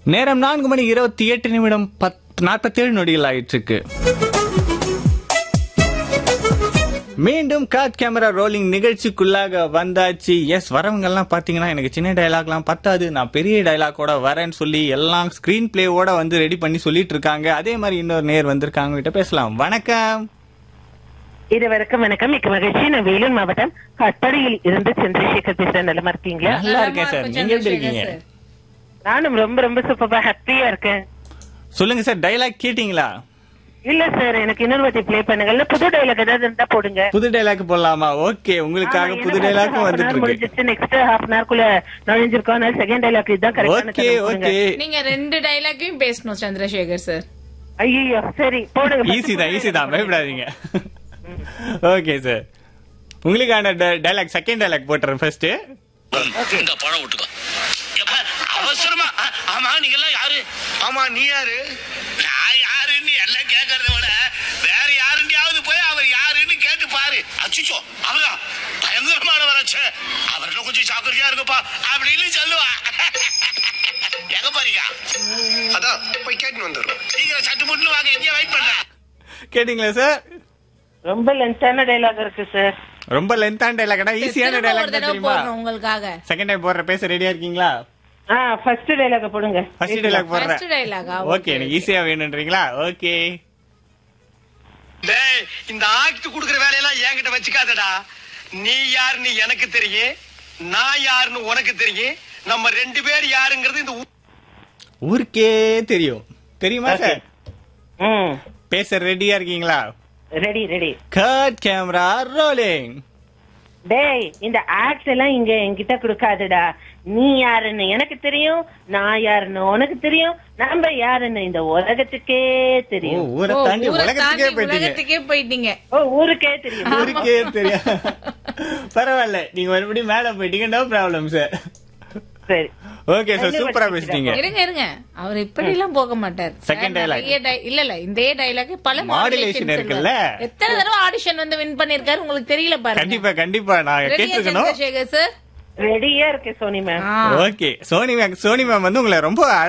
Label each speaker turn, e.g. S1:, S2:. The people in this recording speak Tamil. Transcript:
S1: நேரம் நான்கு மணி இருபத்தி எட்டு நிமிடம் பத் நாற்பத்தி ஏழு நொடிகள் ஆயிட்டு இருக்கு மீண்டும் காட் கேமரா ரோலிங் நிகழ்ச்சிக்குள்ளாக வந்தாச்சு எஸ் வரவங்க எல்லாம் பாத்தீங்கன்னா எனக்கு சின்ன டயலாக்லாம் பத்தாது நான் பெரிய டயலாக்கோட வரேன்னு சொல்லி எல்லாம் ஸ்கிரீன் பிளேவோட வந்து ரெடி பண்ணி சொல்லிட்டு இருக்காங்க அதே மாதிரி இன்னொரு நேர் வந்திருக்காங்க கிட்ட பேசலாம் வணக்கம்
S2: இருவருக்கும் வணக்கம் மிக்க மகிழ்ச்சி நான் வேலூர் மாவட்டம் கட்டடியில் இருந்து சந்திரசேகர் பேசுறேன் நலமா இருக்கீங்களா
S1: நல்லா இருக்கேன் சார் நீங்க எப்படி இருக்கீங்க
S2: நானும் ரொம்ப ரொம்ப சூப்பரா ஹாப்பியா இருக்கேன்
S1: சொல்லுங்க சார் டயலாக் கேட்டீங்களா
S2: இல்ல சார் எனக்கு இன்னொரு வாட்டி ப்ளே பண்ணுங்க இல்ல புது டைலாக் ஏதாவது இருந்தா போடுங்க
S1: புது டைலாக் போடலாமா ஓகே உங்களுக்காக புது டைலாக்கும் வந்துட்டு இருக்கு
S2: நெக்ஸ்ட் ஹாஃப் அன் குள்ள நுழைஞ்சிருக்கோம் அதனால செகண்ட் டைலாக் இதுதான்
S1: ஓகே ஓகே
S3: நீங்க ரெண்டு டைலாக்கையும் பேசணும் சந்திரசேகர் சார்
S2: ஐயோ சரி போடுங்க
S1: ஈஸி தான் ஈஸி தான் பயப்படாதீங்க ஓகே சார் உங்களுக்கான டைலாக் செகண்ட் டைலாக் போட்டுறேன் ஃபர்ஸ்ட்
S4: இந்த பழம் விட்டுக்கோ எப்பா, அவசரமா ஆ, ஆமா நீங்க எல்லாம் யாரு ஆமா நீ யாரு நான் யாருன்னு எல்லாம் கேட்கறத விட வேற யாருண்டியாவது போய் அவர் யாருன்னு கேட்டு பாரு அச்சுச்சோ அவரா பயங்கரமானவராச்சே அவர்கிட்ட கொஞ்சம் ஜாக்கிரதையா இருங்கப்பா அப்படின்னு சொல்லுவா எங்க போறீங்க
S5: அதான் போய் கேட்டு வந்துடுறோம்
S4: சீக்கிரம் சட்டு முட்டு வாங்க எங்கேயே வெயிட் பண்றேன்
S1: கேட்டிங்களா சார்
S2: ரொம்ப லென்த்தான டைலாக் இருக்கு சார்
S1: ரொம்ப லென்த்தான டைலாக்டா ஈஸியான
S3: திரும்ப ஒரு
S1: டைலாக்
S3: தடவை
S1: தெரியுமா
S3: போடணும் உங்களுக்காக
S1: செகண்ட் டைம் போடுற பேச ரெடியா இருக்கீங்களா
S2: ஆ ஃபர்ஸ்ட் டைலாக் போடுங்க
S1: ஃபர்ஸ்ட் டைலாக்
S3: ஃபர்ஸ்ட்
S1: போடுறேன்
S3: டைலாகா
S1: ஓகே எனக்கு ஈஸியா வேணும்ன்றீங்களா ஓகே
S5: டேய் இந்த ஆக்ட் குடுக்குற வேலையெல்லாம் என்கிட்ட வச்சுக்காதடா நீ யாருன்னு எனக்கு தெரியும் நான் யாருன்னு உனக்கு தெரியும் நம்ம ரெண்டு பேர் யாருங்கிறது இந்த ஊ-
S1: ஊருக்கே தெரியும் தெரியுமா சார்
S2: ம்
S1: பேச ரெடியா இருக்கீங்களா
S2: ready ready
S1: cut camera rolling
S2: டேய் இந்த ஆக்ட் எல்லாம் இங்க என்கிட்ட கொடுக்காதடா நீ யாருன்னு எனக்கு தெரியும் நான் யாருன்னு உனக்கு தெரியும் நம்ம யாருன்னு இந்த உலகத்துக்கே
S1: ஓ
S2: தெரியும்
S1: ஊரை
S3: ஓ,
S1: தாண்டி
S3: ஊரை
S1: உலகத்துக்கே
S3: தாண்டி
S1: போயிட்டீங்க
S3: உலகத்துக்கே போயிட்டீங்க
S2: ஓ ஊருக்கே தெரியும்
S1: ஊருக்கே தெரியும் பரவாயில்ல நீங்க மறுபடியும் மேல போயிட்டீங்க நோ ப்ராப்ளம் சார்
S2: சரி
S1: ஓகே சார் சூப்பரா பேசிட்டீங்க
S3: இருங்க இருங்க அவர் இப்படி எல்லாம் போக மாட்டார்
S1: Second
S3: சார்,
S1: dialogue.
S3: நிறைய di- இல்ல இல்ல இந்த டைலாக் பல
S1: Modulation
S3: modulations
S1: இருக்குல்ல?
S3: இருக்கு. எத்தனை தடவை ஆடிஷன் வந்து வின் பண்ணிருக்காரு உங்களுக்கு தெரியல பாருங்க
S1: கண்டிப்பா கண்டிப்பா நான்
S3: ரெடியா
S1: கேட்டிருக்கணும்
S3: சந்திரசேகர் சார்
S2: ரெடியா இருக்கு சோனி மேம்
S3: ஆ
S1: okay Soni ma'am Soni ma'am வந்து உங்களை ரொம்ப